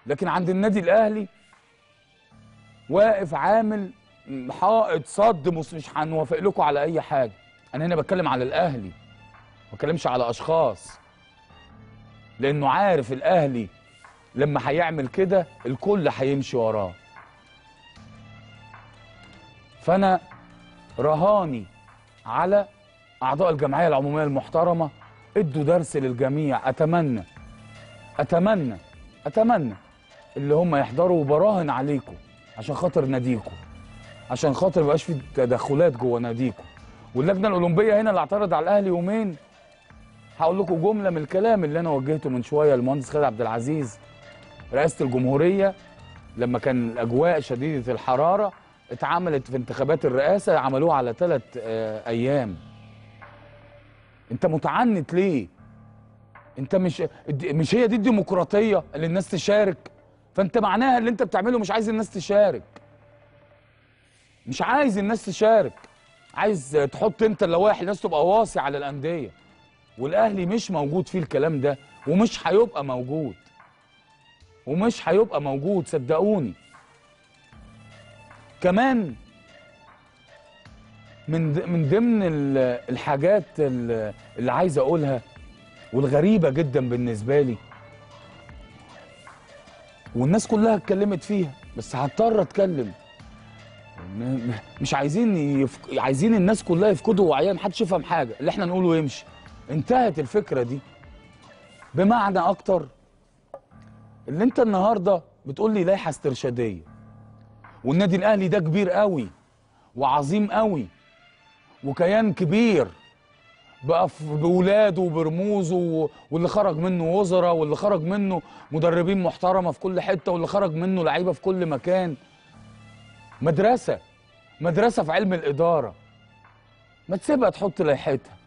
لكن عند النادي الاهلي واقف عامل حائط صد مش مش هنوافق لكم على اي حاجه انا هنا بتكلم على الاهلي ما بتكلمش على اشخاص لانه عارف الاهلي لما هيعمل كده الكل هيمشي وراه فانا رهاني على اعضاء الجمعيه العموميه المحترمه ادوا درس للجميع اتمنى اتمنى اتمنى اللي هم يحضروا وبراهن عليكم عشان خاطر ناديكم عشان خاطر ما يبقاش في تدخلات جوه ناديكم واللجنه الاولمبيه هنا اللي اعترض على الاهلي يومين هقول لكم جمله من الكلام اللي انا وجهته من شويه للمهندس خالد عبد العزيز رئاسه الجمهوريه لما كان الاجواء شديده الحراره اتعملت في انتخابات الرئاسه عملوها على ثلاث ايام انت متعنت ليه انت مش مش هي دي الديمقراطيه اللي الناس تشارك فانت معناها اللي انت بتعمله مش عايز الناس تشارك مش عايز الناس تشارك عايز تحط انت اللوائح الناس تبقى واصي على الانديه والاهلي مش موجود فيه الكلام ده ومش هيبقى موجود ومش هيبقى موجود صدقوني كمان من د- من ضمن ال- الحاجات ال- اللي عايز اقولها والغريبه جدا بالنسبه لي والناس كلها اتكلمت فيها بس هضطر اتكلم م- م- مش عايزين يفك... عايزين الناس كلها يفقدوا وعيها محدش يفهم حاجه اللي احنا نقوله يمشي انتهت الفكره دي بمعنى اكتر اللي انت النهارده بتقول لي لائحه استرشاديه والنادي الاهلي ده كبير قوي وعظيم قوي وكيان كبير بقى في- بولاده وبرموزه و- واللي خرج منه وزراء واللي خرج منه مدربين محترمه في كل حته واللي خرج منه لعيبه في كل مكان مدرسه مدرسه في علم الاداره ما تسيبها تحط لائحتها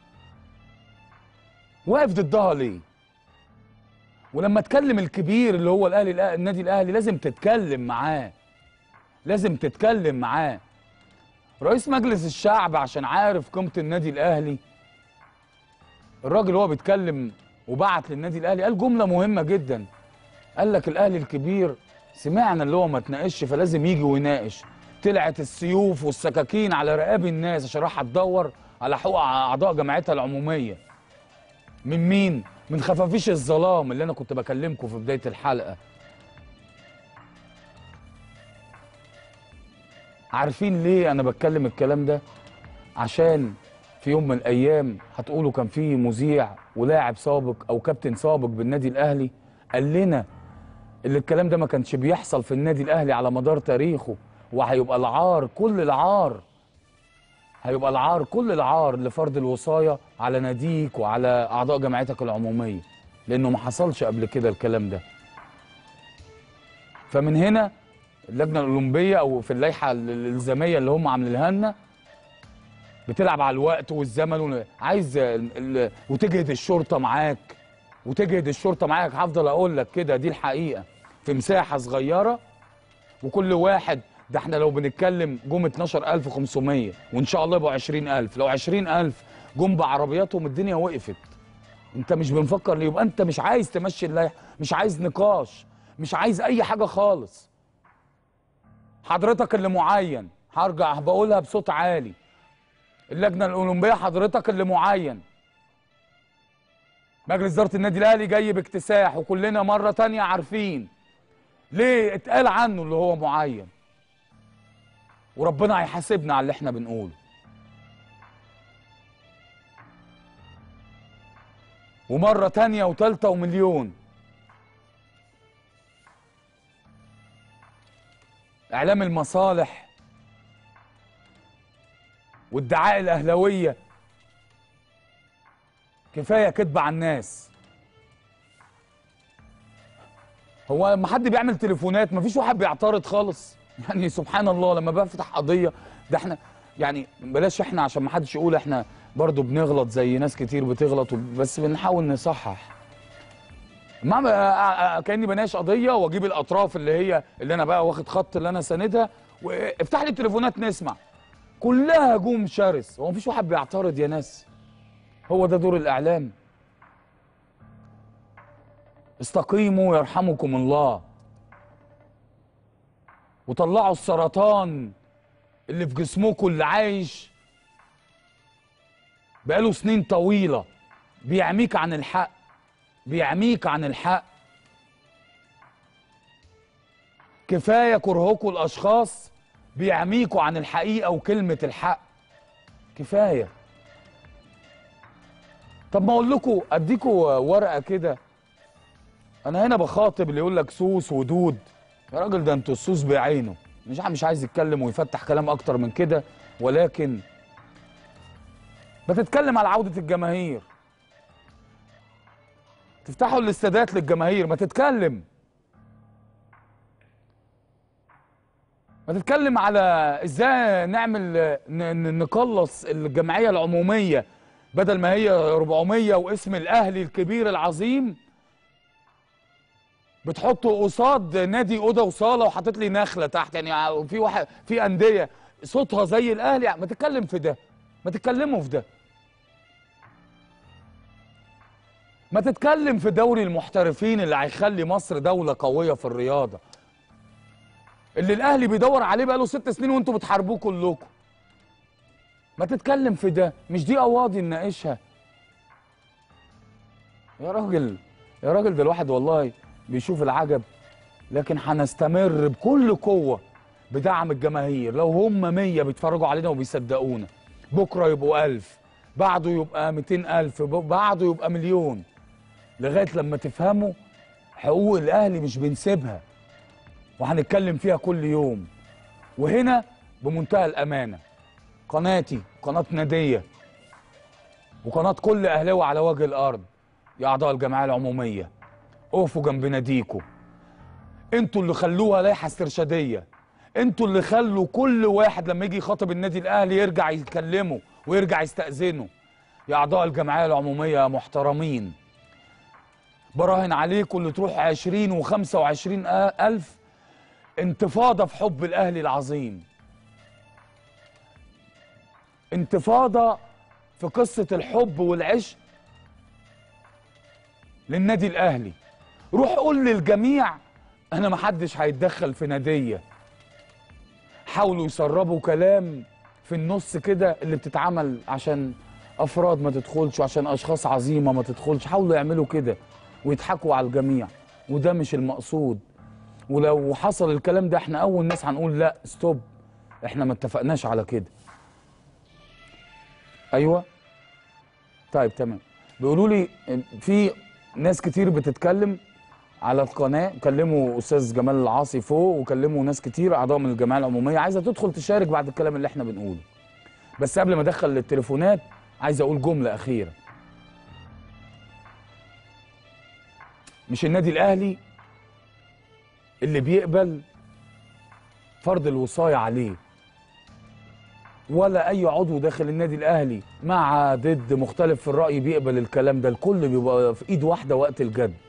واقف ضدها ليه ولما تكلم الكبير اللي هو الاهلي الأ- النادي الاهلي لازم تتكلم معاه لازم تتكلم معاه رئيس مجلس الشعب عشان عارف قيمه النادي الاهلي الراجل هو بيتكلم وبعت للنادي الاهلي قال جمله مهمه جدا قال لك الاهلي الكبير سمعنا اللي هو ما تناقش فلازم يجي ويناقش طلعت السيوف والسكاكين على رقاب الناس عشان راح تدور على حقوق اعضاء جمعيتها العموميه من مين من خفافيش الظلام اللي انا كنت بكلمكم في بدايه الحلقه عارفين ليه انا بتكلم الكلام ده عشان في يوم من الايام هتقولوا كان في مذيع ولاعب سابق او كابتن سابق بالنادي الاهلي قال لنا اللي الكلام ده ما كانش بيحصل في النادي الاهلي على مدار تاريخه وهيبقى العار كل العار هيبقى العار كل العار لفرض الوصايه على ناديك وعلى اعضاء جمعيتك العموميه لانه ما حصلش قبل كده الكلام ده فمن هنا اللجنه الاولمبيه او في اللائحه الالزاميه اللي هم عاملينها لنا بتلعب على الوقت والزمن ون- عايز ال- ال- وتجهد الشرطه معاك وتجهد الشرطه معاك هفضل اقول لك كده دي الحقيقه في مساحه صغيره وكل واحد ده احنا لو بنتكلم جم 12500 وان شاء الله يبقوا 20000 لو 20000 جم بعربياتهم الدنيا وقفت انت مش بنفكر ليه يبقى انت مش عايز تمشي اللائحه مش عايز نقاش مش عايز اي حاجه خالص حضرتك اللي معين هرجع بقولها بصوت عالي اللجنه الاولمبيه حضرتك اللي معين مجلس اداره النادي الاهلي جاي باكتساح وكلنا مره تانية عارفين ليه اتقال عنه اللي هو معين وربنا هيحاسبنا على اللي احنا بنقوله ومره تانية وتالتة ومليون اعلام المصالح وادعاء الاهلاويه كفايه كذب على الناس هو لما حد بيعمل تليفونات مفيش واحد بيعترض خالص يعني سبحان الله لما بفتح قضيه ده احنا يعني بلاش احنا عشان ما حدش يقول احنا برضو بنغلط زي ناس كتير بتغلط بس بنحاول نصحح ما ب- كاني بناقش قضيه واجيب الاطراف اللي هي اللي انا بقى واخد خط اللي انا ساندها وافتح لي التليفونات نسمع كلها هجوم شرس هو مفيش واحد بيعترض يا ناس هو ده دور الاعلام استقيموا يرحمكم الله وطلعوا السرطان اللي في جسمكم اللي عايش بقاله سنين طويلة بيعميك عن الحق بيعميك عن الحق كفاية كرهكم الأشخاص بيعميكوا عن الحقيقة وكلمة الحق كفاية طب ما أقول لكم أديكوا ورقة كده أنا هنا بخاطب اللي يقول لك سوس ودود يا راجل ده انتوا السوس بعينه مش مش عايز يتكلم ويفتح كلام أكتر من كده ولكن بتتكلم على عودة الجماهير تفتحوا الاستادات للجماهير ما تتكلم ما تتكلم على ازاي نعمل ن- ن- نقلص الجمعية العمومية بدل ما هي 400 واسم الاهلي الكبير العظيم بتحطه قصاد نادي اوضه وصاله وحاطط لي نخله تحت يعني في واحد في انديه صوتها زي الاهلي ما تتكلم في ده ما تتكلموا في ده ما تتكلم في دوري المحترفين اللي هيخلي مصر دولة قوية في الرياضة اللي الأهلي بيدور عليه بقاله ست سنين وانتوا بتحاربوه كلكم ما تتكلم في ده مش دي قواضي نناقشها يا راجل يا راجل ده الواحد والله بيشوف العجب لكن هنستمر بكل قوة بدعم الجماهير لو هم مية بيتفرجوا علينا وبيصدقونا بكرة يبقوا ألف بعده يبقى ميتين ألف ب- بعده يبقى مليون لغاية لما تفهموا حقوق الأهلي مش بنسيبها وهنتكلم فيها كل يوم وهنا بمنتهى الأمانة قناتي قناة نادية وقناة كل أهلاوي على وجه الأرض يا أعضاء الجمعية العمومية اقفوا جنب ناديكوا انتوا اللي خلوها لائحة استرشادية انتوا اللي خلوا كل واحد لما يجي يخاطب النادي الأهلي يرجع يكلمه ويرجع يستأذنه يا أعضاء الجمعية العمومية يا محترمين براهن عليكم اللي تروح 20 وخمسة وعشرين ألف انتفاضة في حب الأهلي العظيم انتفاضة في قصة الحب والعشق للنادي الأهلي روح قول للجميع أنا محدش هيتدخل في نادية حاولوا يسربوا كلام في النص كده اللي بتتعمل عشان أفراد ما تدخلش وعشان أشخاص عظيمة ما تدخلش حاولوا يعملوا كده ويضحكوا على الجميع وده مش المقصود ولو حصل الكلام ده احنا أول ناس هنقول لا ستوب احنا ما اتفقناش على كده ايوه طيب تمام بيقولوا لي في ناس كتير بتتكلم على القناه كلموا استاذ جمال العاصي فوق وكلموا ناس كتير اعضاء من الجمعيه العموميه عايزه تدخل تشارك بعد الكلام اللي احنا بنقوله بس قبل ما ادخل التليفونات عايز اقول جمله اخيره مش النادي الاهلي اللي بيقبل فرض الوصايه عليه ولا اي عضو داخل النادي الاهلي مع ضد مختلف في الراي بيقبل الكلام ده الكل بيبقى في ايد واحده وقت الجد